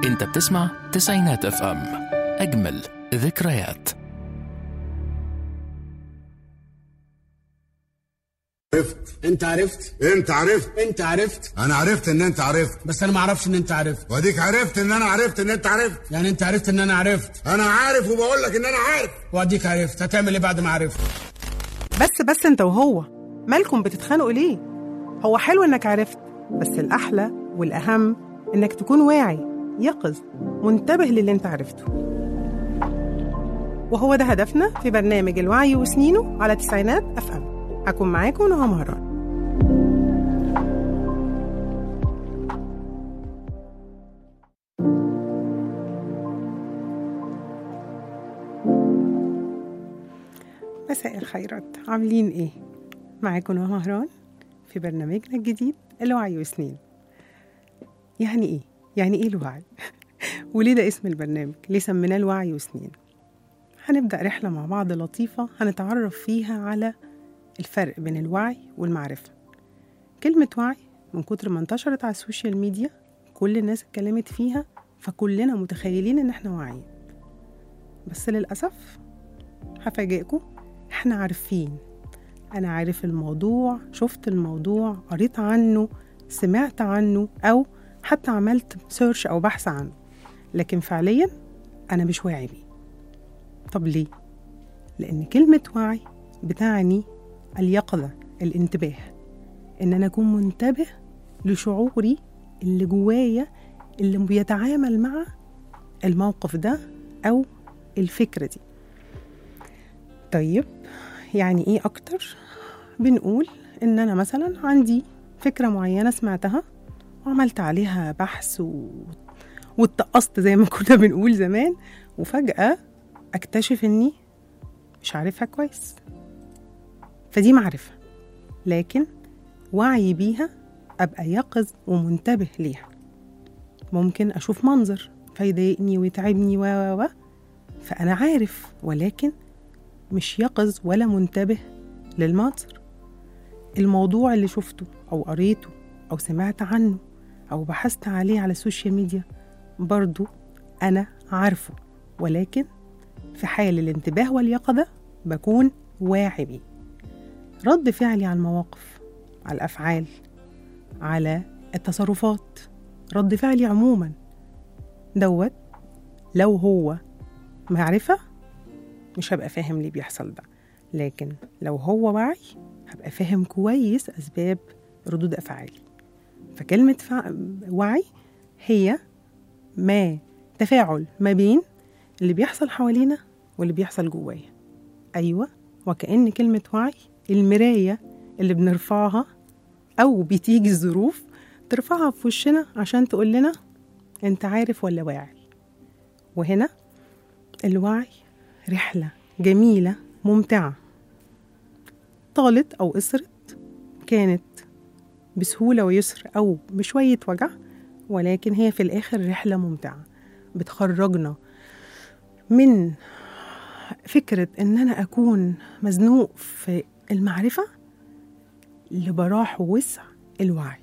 انت بتسمع تسعينات اف ام اجمل ذكريات عرفت انت عرفت انت عرفت انت عرفت انا عرفت ان انت عرفت بس انا ما اعرفش ان انت عرفت واديك عرفت ان انا عرفت ان انت عرفت يعني انت عرفت ان انا عرفت انا عارف وبقول لك ان انا عارف واديك عرفت هتعمل ايه بعد ما عرفت بس بس انت وهو مالكم بتتخانقوا ليه هو حلو انك عرفت بس الاحلى والاهم انك تكون واعي يقظ منتبه للي انت عرفته وهو ده هدفنا في برنامج الوعي وسنينه على تسعينات اف ام هكون معاكم نهى مهران مساء الخيرات عاملين ايه معاكم نهى مهران في برنامجنا الجديد الوعي وسنين يعني ايه يعني ايه الوعي وليه ده اسم البرنامج ليه سميناه الوعي وسنين هنبدا رحله مع بعض لطيفه هنتعرف فيها على الفرق بين الوعي والمعرفه كلمه وعي من كتر ما انتشرت على السوشيال ميديا كل الناس اتكلمت فيها فكلنا متخيلين ان احنا واعيين بس للاسف هفاجئكم احنا عارفين انا عارف الموضوع شفت الموضوع قريت عنه سمعت عنه او حتى عملت سيرش او بحث عنه لكن فعليا انا مش واعي بيه طب ليه لان كلمه وعي بتعني اليقظه الانتباه ان انا اكون منتبه لشعوري اللي جوايا اللي بيتعامل مع الموقف ده او الفكره دي طيب يعني ايه اكتر بنقول ان انا مثلا عندي فكره معينه سمعتها وعملت عليها بحث و... واتقصت زي ما كنا بنقول زمان وفجاه اكتشف اني مش عارفها كويس فدي معرفه لكن وعي بيها ابقى يقظ ومنتبه ليها ممكن اشوف منظر فيضايقني ويتعبني و و و فانا عارف ولكن مش يقظ ولا منتبه للمنظر الموضوع اللي شفته أو قريته أو سمعت عنه أو بحثت عليه على السوشيال ميديا برضو أنا عارفه ولكن في حال الانتباه واليقظة بكون واعي بيه رد فعلي على المواقف على الأفعال على التصرفات رد فعلي عموما دوت لو هو معرفة مش هبقى فاهم ليه بيحصل ده لكن لو هو وعي هبقى فاهم كويس أسباب ردود أفعالي فكلمة فع... وعي هي ما تفاعل ما بين اللي بيحصل حوالينا واللي بيحصل جوايا أيوة وكأن كلمة وعي المراية اللي بنرفعها أو بتيجي الظروف ترفعها في وشنا عشان تقول لنا أنت عارف ولا واعي وهنا الوعي رحلة جميلة ممتعة طالت أو قصرت كانت بسهولة ويسر أو بشوية وجع ولكن هي في الآخر رحلة ممتعة بتخرجنا من فكرة إن أنا أكون مزنوق في المعرفة لبراح ووسع الوعي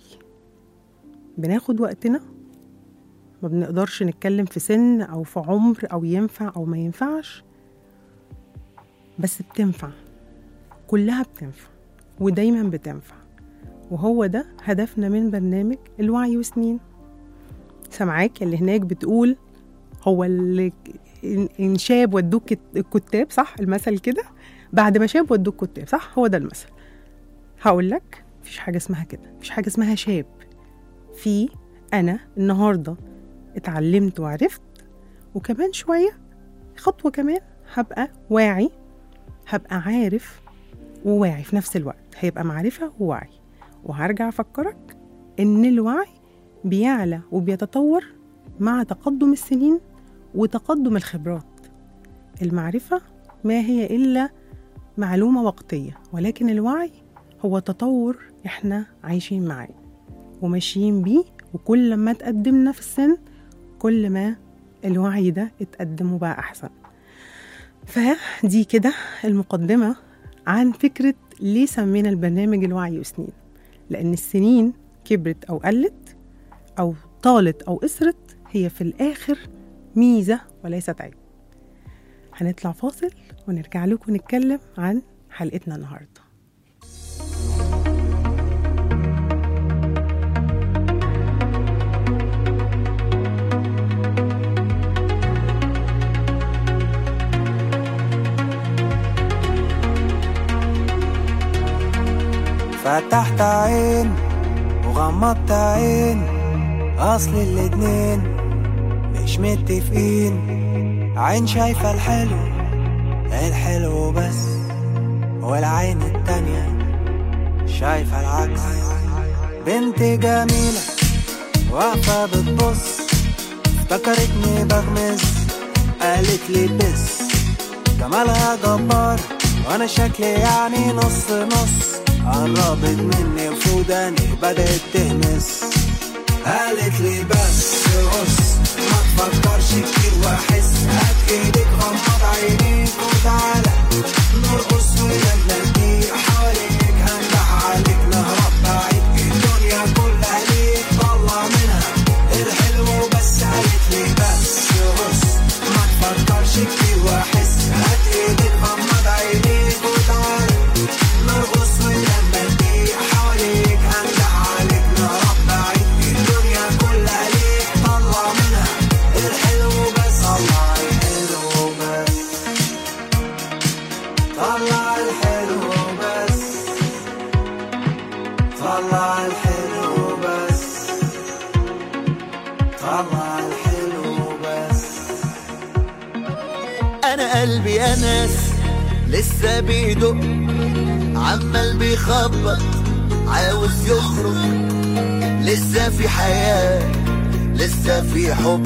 بناخد وقتنا ما بنقدرش نتكلم في سن أو في عمر أو ينفع أو ما ينفعش بس بتنفع كلها بتنفع ودايما بتنفع وهو ده هدفنا من برنامج الوعي وسنين سامعاك اللي هناك بتقول هو اللي ان شاب ودوك الكتاب صح المثل كده بعد ما شاب ودوك كتاب صح هو ده المثل هقول لك مفيش حاجه اسمها كده مفيش حاجه اسمها شاب في انا النهارده اتعلمت وعرفت وكمان شويه خطوه كمان هبقى واعي هبقى عارف وواعي في نفس الوقت هيبقى معرفة ووعي وهرجع أفكرك إن الوعي بيعلى وبيتطور مع تقدم السنين وتقدم الخبرات المعرفة ما هي إلا معلومة وقتية ولكن الوعي هو تطور إحنا عايشين معاه وماشيين بيه وكل ما تقدمنا في السن كل ما الوعي ده اتقدم وبقى أحسن فدي كده المقدمة عن فكرة ليه سمينا البرنامج الوعي وسنين لأن السنين كبرت أو قلت أو طالت أو قصرت هي في الآخر ميزة وليست عيب هنطلع فاصل ونرجع لكم نتكلم عن حلقتنا النهارده فتحت عين وغمضت عين اصل الاتنين مش متفقين عين شايفة الحلو الحلو بس والعين التانية شايفة العكس بنت جميلة واقفة بتبص افتكرتني بغمز قالت لي بس جمالها جبار وانا شكلي يعني نص نص قربت مني وفوداني بدأت تهمس قالت لي بس بص ما تفكرش كتير واحس هات ايدك غمض عينيك وتعالى نرقص ونبلدي حواليك هنجح عليك نهرب بعيد الدنيا كلها ليك طلع منها الحلو بس قالت لي بس بص ما تفكرش كتير واحس هات ايدك غمض عينيك وتعالى نرقص ونبلدي حواليك هنجح عليك نهرب بعيد الدنيا كلها ليك طلع منها الحلو بس طلع الحلو بس طلع الحلو بس طلع الحلو بس طلع الحلو بس انا قلبي يا ناس لسه بيدق عمال بيخبط عاوز يخرج لسه في حياة لسه في حب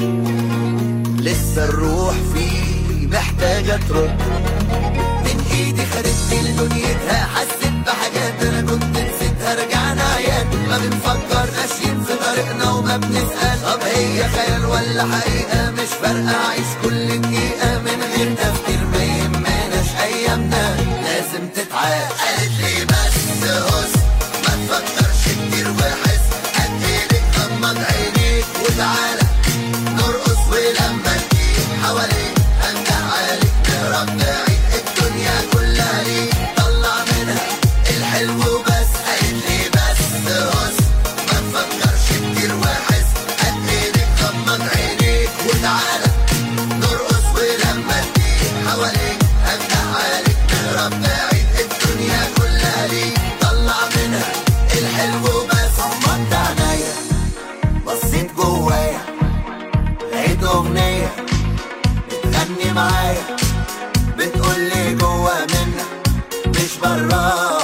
لسه الروح فيه محتاجة ترد من ايدي خدتني لدنيتها حسيت بحاجات انا كنت نسيتها رجعنا عيان ما بنفكر ماشيين في طريقنا وما بنسأل طب هي خيال ولا حقيقة مش فارقة عيش كل دقيقة من غير تفكير ما يهمناش ايامنا لازم تتعاد قالت لي بس هس ما تفكرش كتير وحس قد ايدك غمض عينيك وتعالى نرقص ولما تجيب حواليك هنجح عليك نهرب بعيد الدنيا كلها ليك طلع منها الحلو بس قالت لي بس هس ما تفكرش كتير وحس قد ايدك غمض عينيك وتعالى نرقص ولما تجيب حواليك هنجح عليك نهرب بعيد الدنيا كلها ليك طلع منها الحلو بس غمضت عينيا بصيت جوايا لقيت اغنيه بتغني معايا بتقول لي جوا منك مش براك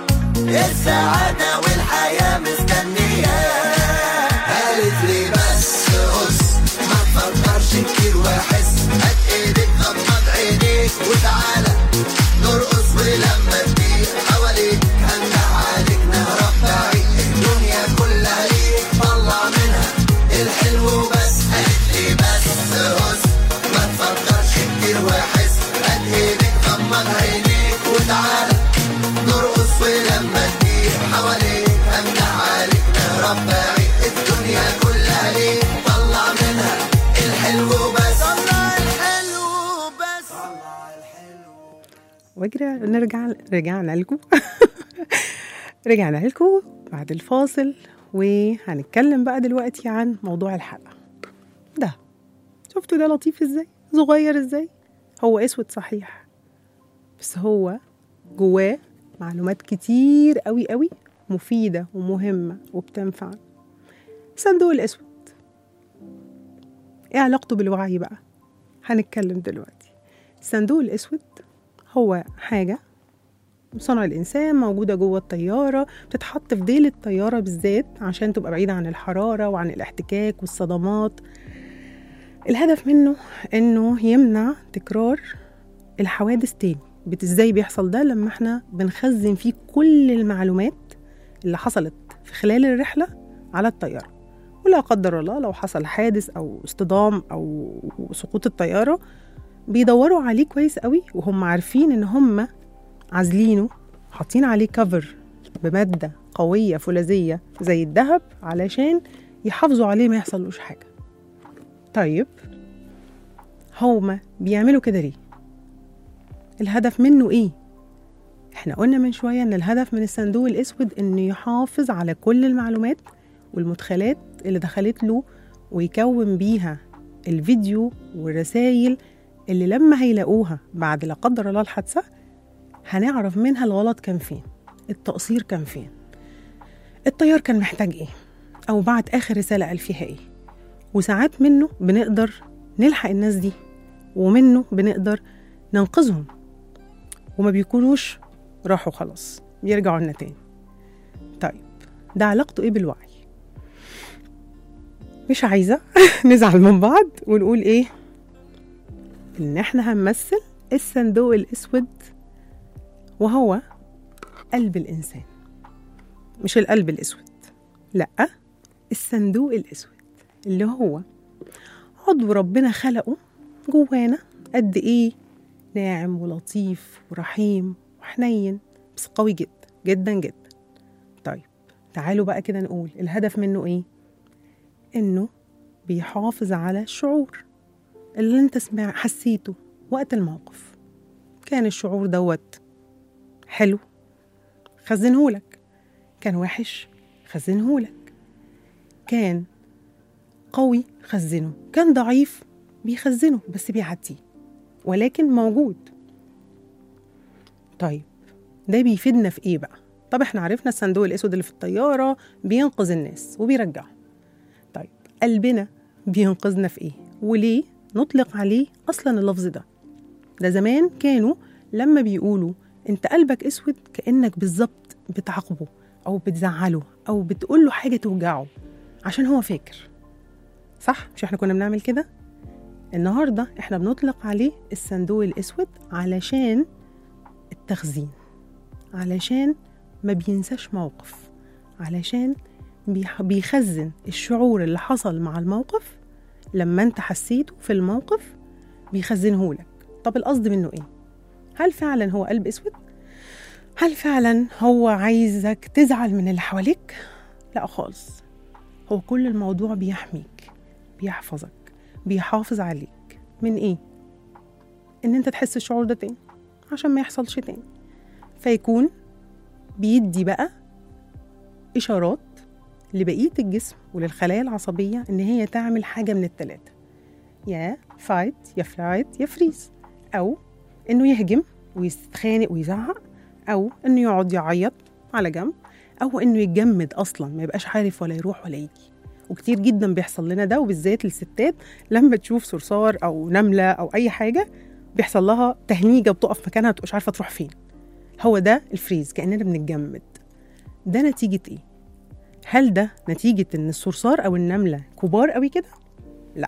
السعادة والحياة مستنية قالت لي بس قص ما تفكرش كتير واحس هات ايدك غمض عينيك وتعالى نرقص ولما تضيق حواليك هنجح عليك نهرب بعيد الدنيا كلها ليك طلع منها الحلو بس قالت لي بس قص ما تفكرش كتير واحس هات ايدك غمض عينيك وتعالى نرقص ولما تضيق حواليك هنجح عليك نهرب بعيد الدنيا كلها ليك طلع منها الحلو بس طلع الحلو بس طلع الحلو واجري نرجع رجعنا لكم رجعنا لكم بعد الفاصل وهنتكلم بقى دلوقتي عن موضوع الحلقة ده شفتوا ده لطيف ازاي صغير ازاي هو اسود صحيح بس هو جواه معلومات كتير قوي قوي مفيدة ومهمة وبتنفع صندوق الأسود ايه علاقته بالوعي بقى هنتكلم دلوقتي الصندوق الأسود هو حاجة صنع الإنسان موجودة جوه الطيارة بتتحط في ديل الطيارة بالذات عشان تبقى بعيدة عن الحرارة وعن الاحتكاك والصدمات الهدف منه إنه يمنع تكرار الحوادث تاني بت- ازاي بيحصل ده لما احنا بنخزن فيه كل المعلومات اللي حصلت في خلال الرحلة على الطيارة ولا قدر الله لو حصل حادث أو اصطدام أو سقوط الطيارة بيدوروا عليه كويس قوي وهم عارفين ان هم عازلينه حاطين عليه كفر بمادة قوية فولاذية زي الذهب علشان يحافظوا عليه ما يحصلوش حاجة طيب هما بيعملوا كده ليه الهدف منه ايه احنا قلنا من شوية ان الهدف من الصندوق الاسود انه يحافظ على كل المعلومات والمدخلات اللي دخلت له ويكون بيها الفيديو والرسائل اللي لما هيلاقوها بعد لا قدر الله الحادثة هنعرف منها الغلط كان فين التقصير كان فين الطيار كان محتاج ايه او بعت اخر رسالة قال فيها ايه وساعات منه بنقدر نلحق الناس دي ومنه بنقدر ننقذهم وما بيكونوش راحوا خلاص بيرجعوا لنا تاني طيب ده علاقته ايه بالوعي مش عايزة نزعل من بعض ونقول ايه ان احنا هنمثل الصندوق الاسود وهو قلب الانسان مش القلب الاسود لا الصندوق الاسود اللي هو عضو ربنا خلقه جوانا قد ايه ناعم ولطيف ورحيم وحنين بس قوي جدا جدا جدا طيب تعالوا بقى كده نقول الهدف منه ايه انه بيحافظ على الشعور اللي انت سمع حسيته وقت الموقف كان الشعور دوت حلو خزنهولك كان وحش خزنهولك كان قوي خزنه كان ضعيف بيخزنه بس بيعديه ولكن موجود طيب ده بيفيدنا في ايه بقى طب احنا عرفنا الصندوق الاسود اللي في الطياره بينقذ الناس وبيرجعهم طيب قلبنا بينقذنا في ايه وليه نطلق عليه اصلا اللفظ ده ده زمان كانوا لما بيقولوا انت قلبك اسود كانك بالظبط بتعاقبه او بتزعله او بتقول له حاجه توجعه عشان هو فاكر صح مش احنا كنا بنعمل كده النهارده احنا بنطلق عليه الصندوق الاسود علشان التخزين علشان ما بينساش موقف علشان بيح- بيخزن الشعور اللي حصل مع الموقف لما انت حسيته في الموقف بيخزنه لك طب القصد منه ايه هل فعلا هو قلب اسود هل فعلا هو عايزك تزعل من اللي حواليك لا خالص هو كل الموضوع بيحميك بيحفظك بيحافظ عليك من ايه ان انت تحس الشعور ده تاني عشان ما يحصلش تاني فيكون بيدي بقى اشارات لبقيه الجسم وللخلايا العصبيه ان هي تعمل حاجه من التلاته يا فايت يا فلايت يا فريز او انه يهجم ويتخانق ويزعق او انه يقعد يعيط على جنب او انه يتجمد اصلا ما يبقاش عارف ولا يروح ولا يجي وكتير جدا بيحصل لنا ده وبالذات للستات لما تشوف صرصار او نمله او اي حاجه بيحصل لها تهنيجه بتقف مكانها ما تبقاش عارفه تروح فين هو ده الفريز كاننا بنتجمد ده نتيجه ايه هل ده نتيجه ان الصرصار او النمله كبار قوي كده لا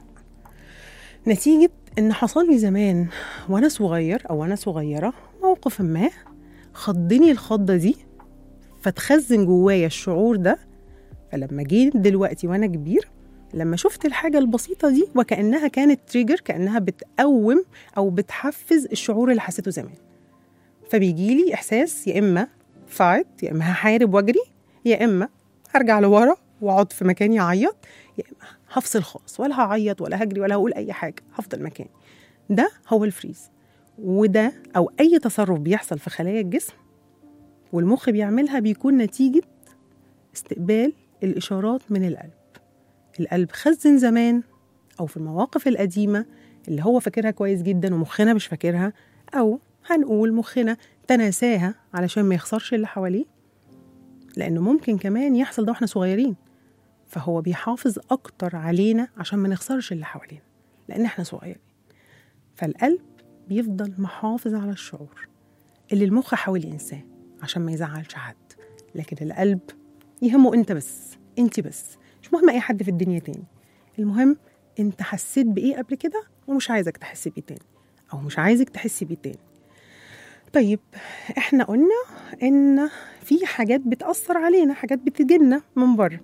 نتيجه ان حصل لي زمان وانا صغير او وانا صغيره موقف ما خضني الخضه دي فتخزن جوايا الشعور ده فلما جيت دلوقتي وانا كبير لما شفت الحاجة البسيطة دي وكأنها كانت تريجر كأنها بتقوم أو بتحفز الشعور اللي حسيته زمان فبيجيلي إحساس يا إما فايت يا إما هحارب وأجري يا إما هرجع لورا وأقعد في مكاني أعيط يا إما هفصل خالص ولا هعيط ولا هجري ولا هقول أي حاجة هفضل مكاني ده هو الفريز وده أو أي تصرف بيحصل في خلايا الجسم والمخ بيعملها بيكون نتيجة استقبال الإشارات من القلب القلب خزن زمان أو في المواقف القديمة اللي هو فاكرها كويس جدا ومخنا مش فاكرها أو هنقول مخنا تناساها علشان ما يخسرش اللي حواليه لأنه ممكن كمان يحصل ده واحنا صغيرين فهو بيحافظ أكتر علينا عشان ما نخسرش اللي حوالينا لأن احنا صغيرين فالقلب بيفضل محافظ على الشعور اللي المخ حاول ينساه عشان ما يزعلش حد لكن القلب يهمه انت بس انت بس مش مهم اي حد في الدنيا تاني المهم انت حسيت بايه قبل كده ومش عايزك تحس بيه تاني او مش عايزك تحسي بيه تاني طيب احنا قلنا ان في حاجات بتأثر علينا حاجات بتجيلنا من بره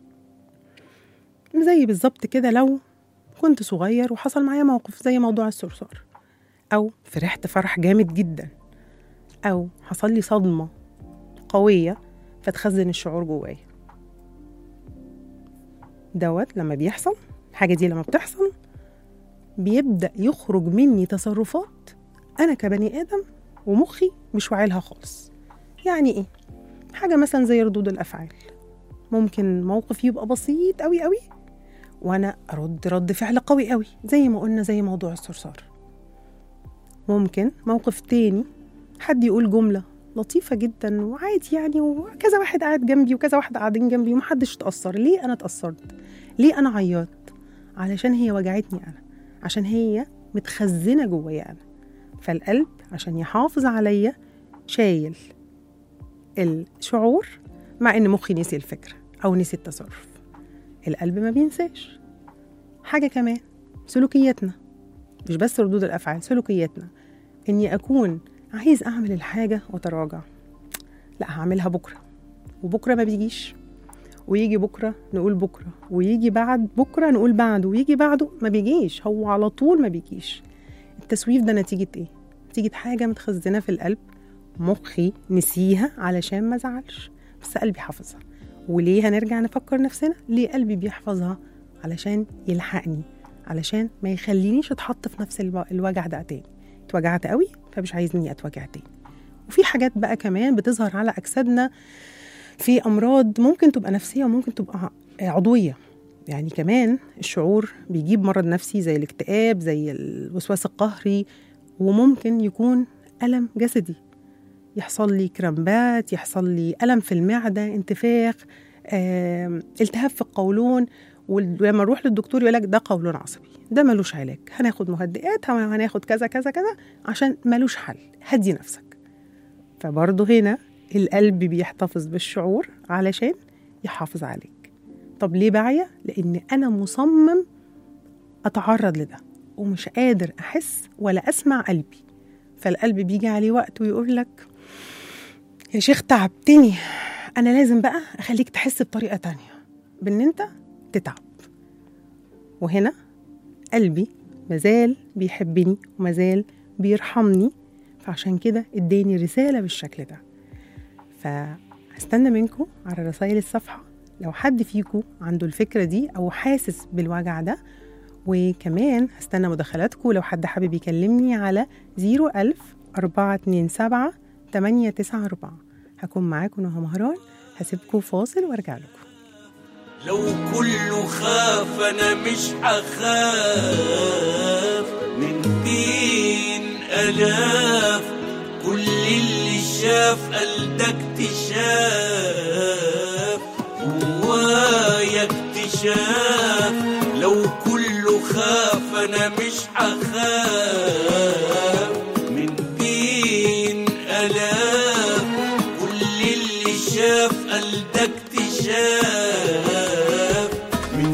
زي بالظبط كده لو كنت صغير وحصل معايا موقف زي موضوع الصرصار او فرحت فرح جامد جدا او حصل لي صدمه قويه فتخزن الشعور جوايا دوت لما بيحصل الحاجة دي لما بتحصل بيبدأ يخرج مني تصرفات أنا كبني آدم ومخي مش واعي لها خالص يعني إيه؟ حاجة مثلا زي ردود الأفعال ممكن موقف يبقى بسيط أوي أوي وأنا أرد رد فعل قوي أوي زي ما قلنا زي موضوع الصرصار ممكن موقف تاني حد يقول جملة لطيفة جدا وعادي يعني وكذا واحد قاعد جنبي وكذا واحد قاعدين جنبي ومحدش اتأثر ليه أنا اتأثرت؟ ليه أنا عيطت؟ علشان هي وجعتني أنا عشان هي متخزنة جوايا أنا فالقلب عشان يحافظ عليا شايل الشعور مع إن مخي نسي الفكرة أو نسي التصرف القلب ما بينساش حاجة كمان سلوكياتنا مش بس ردود الأفعال سلوكياتنا إني أكون عايز أعمل الحاجة وأتراجع لا هعملها بكرة وبكرة ما بيجيش ويجي بكرة نقول بكرة ويجي بعد بكرة نقول بعده ويجي بعده ما بيجيش هو على طول ما بيجيش التسويف ده نتيجة إيه؟ نتيجة حاجة متخزنة في القلب مخي نسيها علشان ما زعلش بس قلبي حافظها وليه هنرجع نفكر نفسنا ليه قلبي بيحفظها علشان يلحقني علشان ما يخلينيش اتحط في نفس الو- الوجع ده تاني اتوجعت قوي فمش عايزني اتوجع تاني وفي حاجات بقى كمان بتظهر على اجسادنا في امراض ممكن تبقى نفسيه وممكن تبقى عضويه يعني كمان الشعور بيجيب مرض نفسي زي الاكتئاب زي الوسواس القهري وممكن يكون الم جسدي يحصل لي كرامبات يحصل لي الم في المعده انتفاخ آم، التهاب في القولون ولما نروح للدكتور يقول لك ده قولون عصبي ده ملوش علاج هناخد مهدئات هناخد كذا كذا كذا عشان ملوش حل هدي نفسك فبرضه هنا القلب بيحتفظ بالشعور علشان يحافظ عليك طب ليه بعيا لان انا مصمم اتعرض لده ومش قادر احس ولا اسمع قلبي فالقلب بيجي عليه وقت ويقول لك يا شيخ تعبتني انا لازم بقى اخليك تحس بطريقه تانية بان انت تتعب وهنا قلبي مازال بيحبني ومازال بيرحمني فعشان كده اداني رساله بالشكل ده فهستنى منكم على رسائل الصفحه لو حد فيكم عنده الفكره دي او حاسس بالوجع ده وكمان هستنى مداخلاتكم لو حد حابب يكلمني على 01000 427 894 هكون معاكم نهى مهران هسيبكم فاصل وارجع لكم لو كله خاف انا مش هخاف من بين الاف كل اللي شاف قال ده اكتشاف جوايا اكتشاف لو كله خاف انا مش هخاف من بين الاف كل اللي شاف قال ده اكتشاف من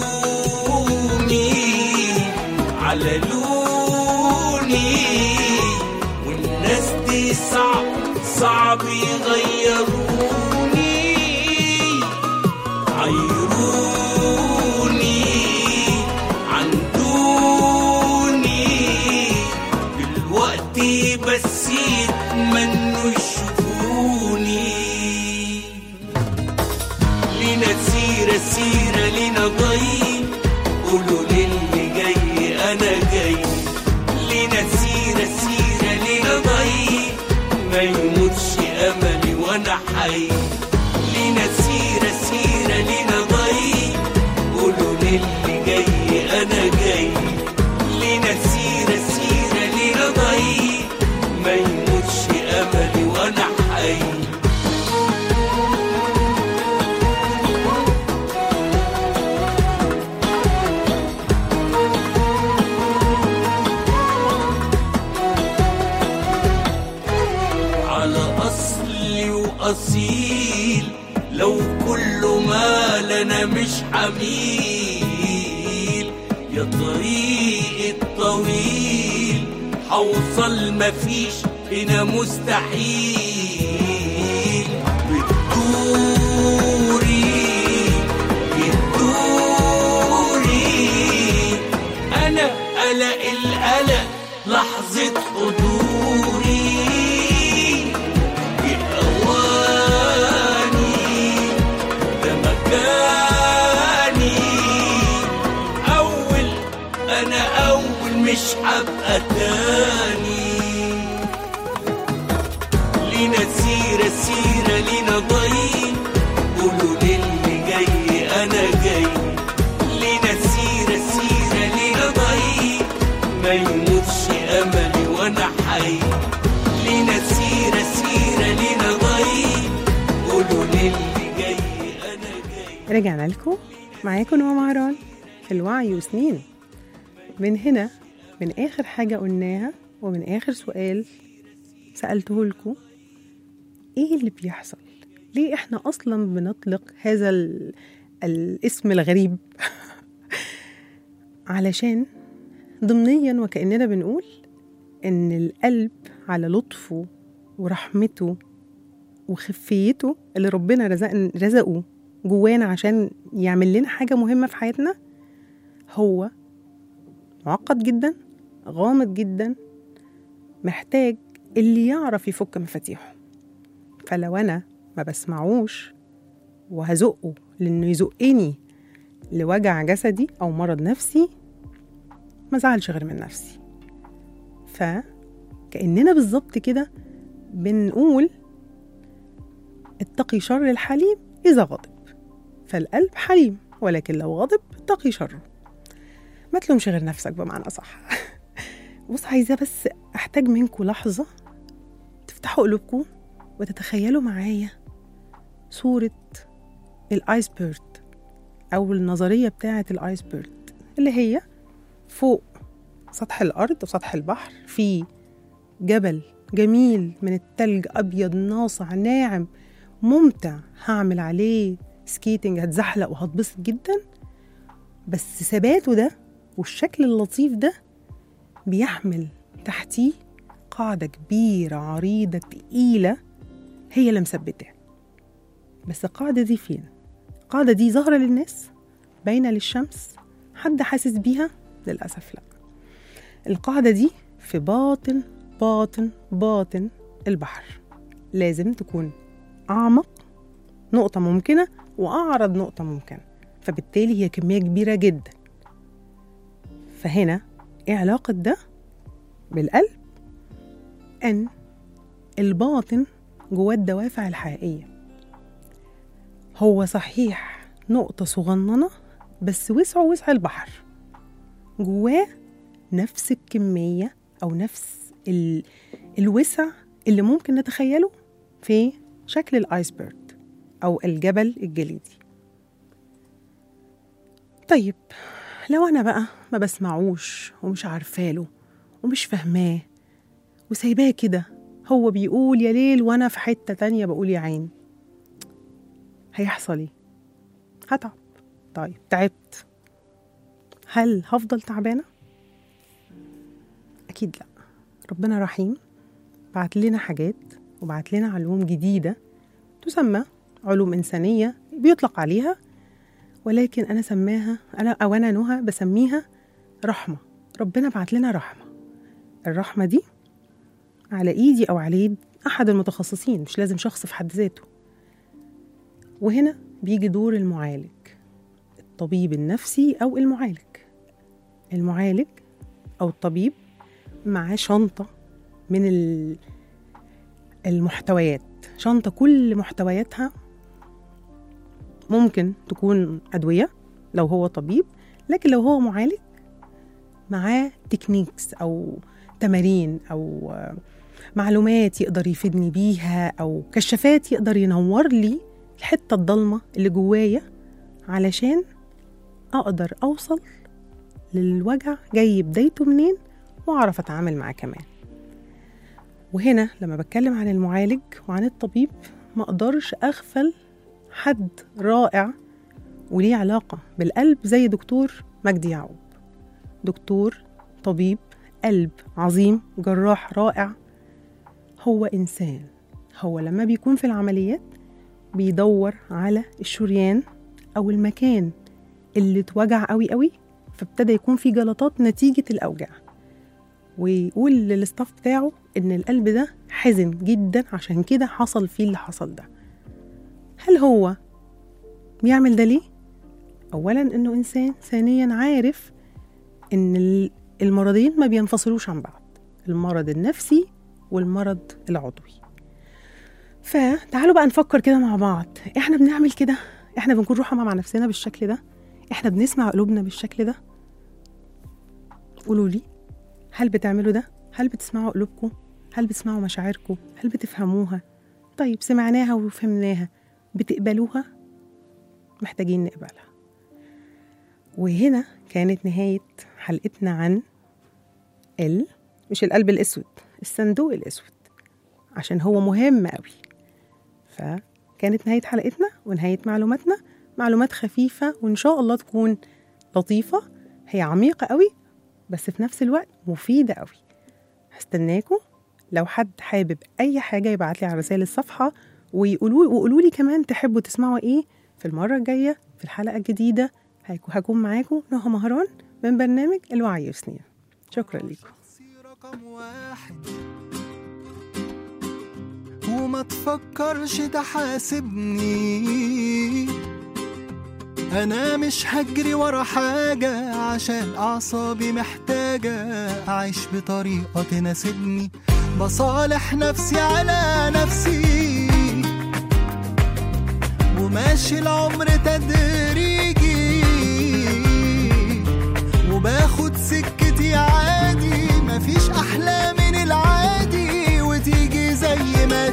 يومي على لوني والناس دي صعب صعب يغيروني عيروني عندوني دلوقتي بس يتمنوا يشوفوني لينا سيرة سيرة لينا ضي قولوا للي جاي أنا جاي لينا سيرة سيرة لينا ضي ما يموتش أملي وأنا حي لينا سيرة سيرة لينا ضي قولوا للي جاي أنا جاي لينا سيرة سيرة لينا ضي ما يموتش أملي وأنا حي على أصلي وأصيل لو كل ما لنا مش حميل يا طريق الطويل حوصل مفيش هنا مستحيل بتدوري بتدوري أنا قلق القلق لحظة حضوري بأواني ده مكاني مش هبقى تاني لينا سيرة سيرة لينا ضي قولوا للي جاي أنا جاي لينا سيرة سيرة لينا ضي ما يموتش أملي وأنا حي لينا سيرة سيرة لينا ضي قولوا للي جاي أنا جاي رجعنا لكم معاكم نوع مهران في الوعي وسنين من هنا من آخر حاجة قلناها ومن آخر سؤال سألته لكم إيه اللي بيحصل؟ ليه إحنا أصلا بنطلق هذا ال... الاسم الغريب علشان ضمنيا وكأننا بنقول إن القلب على لطفه ورحمته وخفيته اللي ربنا رزق رزقه جوانا عشان يعمل لنا حاجة مهمة في حياتنا هو معقد جدا غامض جدا محتاج اللي يعرف يفك مفاتيحه فلو أنا ما بسمعوش وهزقه لأنه يزقني لوجع جسدي أو مرض نفسي ما زعلش غير من نفسي فكأننا بالظبط كده بنقول اتقي شر الحليم إذا غضب فالقلب حليم ولكن لو غضب اتقي شره ما تلومش غير نفسك بمعنى صح بص عايزة بس أحتاج منكم لحظة تفتحوا قلوبكم وتتخيلوا معايا صورة الآيسبيرد أو النظرية بتاعة الآيسبيرد اللي هي فوق سطح الأرض وسطح البحر في جبل جميل من التلج أبيض ناصع ناعم ممتع هعمل عليه سكيتنج هتزحلق وهتبسط جدا بس ثباته ده والشكل اللطيف ده بيحمل تحتيه قاعدة كبيرة عريضة تقيلة هي اللي مثبتاه بس القاعدة دي فين؟ القاعدة دي ظاهرة للناس باينة للشمس حد حاسس بيها؟ للأسف لا القاعدة دي في باطن باطن باطن البحر لازم تكون أعمق نقطة ممكنة وأعرض نقطة ممكنة فبالتالي هي كمية كبيرة جدا فهنا إيه علاقة ده بالقلب؟ أن الباطن جواه الدوافع الحقيقية هو صحيح نقطة صغننة بس وسعه وسع البحر جواه نفس الكمية أو نفس ال... الوسع اللي ممكن نتخيله في شكل الآيسبرد أو الجبل الجليدي طيب لو أنا بقى ما بسمعوش ومش عارفاله ومش فاهماه وسايباه كده هو بيقول يا ليل وأنا في حتة تانية بقول يا عين هيحصل ايه؟ هتعب طيب تعبت هل هفضل تعبانة؟ أكيد لأ ربنا رحيم بعت لنا حاجات وبعت لنا علوم جديدة تسمى علوم إنسانية بيطلق عليها ولكن أنا سماها أنا أو أنا نهى بسميها رحمة ربنا بعت لنا رحمة الرحمة دي على إيدي أو على إيد أحد المتخصصين مش لازم شخص في حد ذاته وهنا بيجي دور المعالج الطبيب النفسي أو المعالج المعالج أو الطبيب معاه شنطة من ال- المحتويات شنطة كل محتوياتها ممكن تكون أدوية لو هو طبيب لكن لو هو معالج معاه تكنيكس أو تمارين أو آه، معلومات يقدر يفيدني بيها أو كشافات يقدر ينور لي الحتة الضلمة اللي جوايا علشان أقدر أوصل للوجع جاي بدايته منين وأعرف أتعامل معاه كمان وهنا لما بتكلم عن المعالج وعن الطبيب ما أقدرش أغفل حد رائع وليه علاقة بالقلب زي دكتور مجدي يعقوب دكتور طبيب قلب عظيم جراح رائع هو إنسان هو لما بيكون في العمليات بيدور على الشريان أو المكان اللي اتوجع قوي قوي فابتدى يكون في جلطات نتيجة الأوجاع ويقول للستاف بتاعه إن القلب ده حزن جدا عشان كده حصل فيه اللي حصل ده هل هو بيعمل ده ليه؟ أولا إنه إنسان ثانيا عارف إن ال- المرضين ما بينفصلوش عن بعض المرض النفسي والمرض العضوي فتعالوا بقى نفكر كده مع بعض احنا بنعمل كده احنا بنكون رحمة مع نفسنا بالشكل ده احنا بنسمع قلوبنا بالشكل ده قولوا لي هل بتعملوا ده هل بتسمعوا قلوبكم هل بتسمعوا مشاعركم هل بتفهموها طيب سمعناها وفهمناها بتقبلوها محتاجين نقبلها وهنا كانت نهاية حلقتنا عن ال مش القلب الأسود الصندوق الأسود عشان هو مهم قوي فكانت نهاية حلقتنا ونهاية معلوماتنا معلومات خفيفة وإن شاء الله تكون لطيفة هي عميقة قوي بس في نفس الوقت مفيدة قوي هستناكم لو حد حابب أي حاجة يبعت لي على رسائل الصفحة ويقولوا وقولوا لي كمان تحبوا تسمعوا إيه في المرة الجاية في الحلقة الجديدة هيكون- هكون معاكم نهى مهران من برنامج الوعي وسنين شكرا لكم رقم واحد وما تفكرش تحاسبني انا مش هجري ورا حاجة عشان اعصابي محتاجة اعيش بطريقة تناسبني بصالح نفسي على نفسي وماشي العمر تدريجي وباخد سكتي عادي مفيش احلى من العادي وتيجي زي ما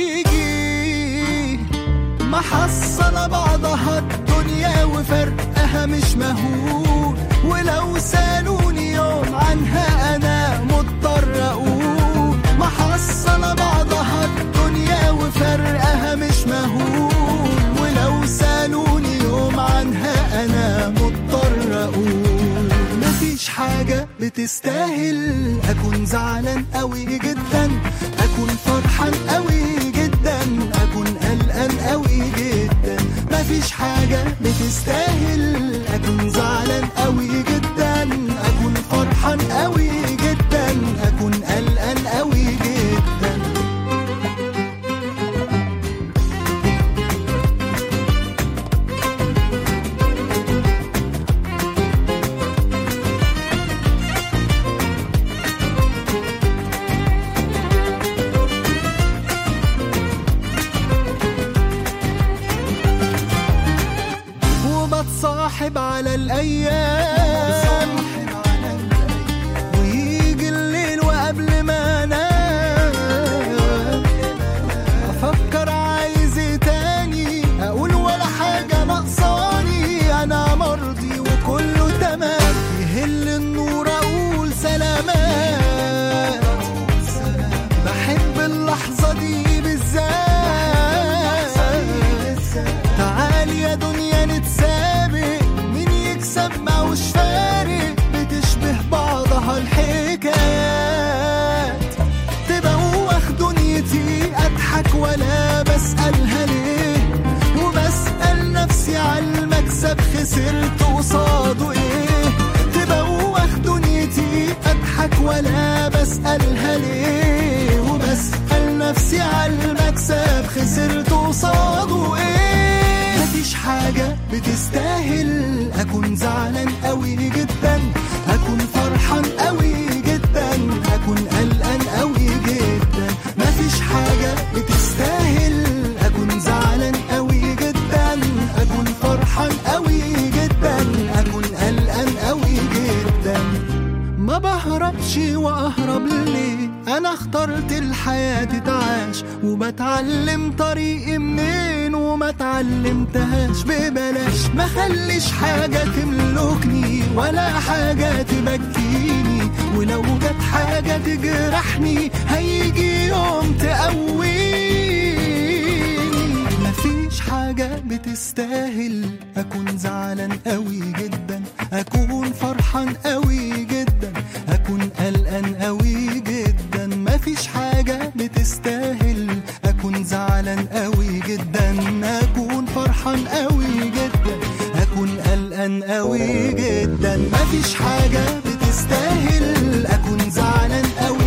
تيجي محصلة بعضها الدنيا وفرقها مش مهول ولو سالوني يوم عنها انا مضطر اقول محصلة بعضها الدنيا وفرقها مش مهول ولو سالوني يوم عنها انا مضطر اقول مفيش حاجة بتستاهل أكون زعلان قوي جدا أكون فرحان قوي جدا أكون قلقان قوي جدا مفيش حاجة بتستاهل أكون زعلان قوي جدا أكون فرحان قوي جدا أكون قلقان قوي جدا وبتصاحب على الأيام ويجي الليل وقبل ما انام افكر عايز ايه تاني اقول ولا حاجه ناقصاني انا مرضي وكله تمام يهل النور اقول سلامات بحب اللحظه دي بالذات تعالي يا دنيا نتسابق مين يكسب ما وش فارق بتشبه بعضها الحكايات تبوخ دنيتي اضحك ولا بسألها ليه وبسأل نفسي على المكسب خسرت قصاده ايه تبوخ دنيتي اضحك ولا بسألها ليه وبسأل نفسي على المكسب خسرت قصاده ايه مفيش حاجة بتستاهل اكون زعلان قوي جدا اكون فرحان قوي جدا اكون قلقان قوي جدا مفيش حاجة بتستاهل اكون زعلان قوي جدا اكون فرحان قوي جدا اكون قلقان قوي جدا ما بهربش واهرب ليه انا اخترت الحياة تتعاش وبتعلم طريقي منين وما اتعلمتهاش ببلاش ما خليش حاجة تملكني ولا حاجة تبكيني ولو جت حاجة تجرحني هيجي يوم تقويني مفيش حاجة بتستاهل أكون زعلان قوي جدا أكون فرحان قوي جدا أكون قلقان قوي جدا مفيش حاجة بتستاهل أكون زعلان قوي جدا أكون فرحان قوي جدا أكون قلقان قوي جدا مفيش حاجة بتستاهل أكون زعلان قوي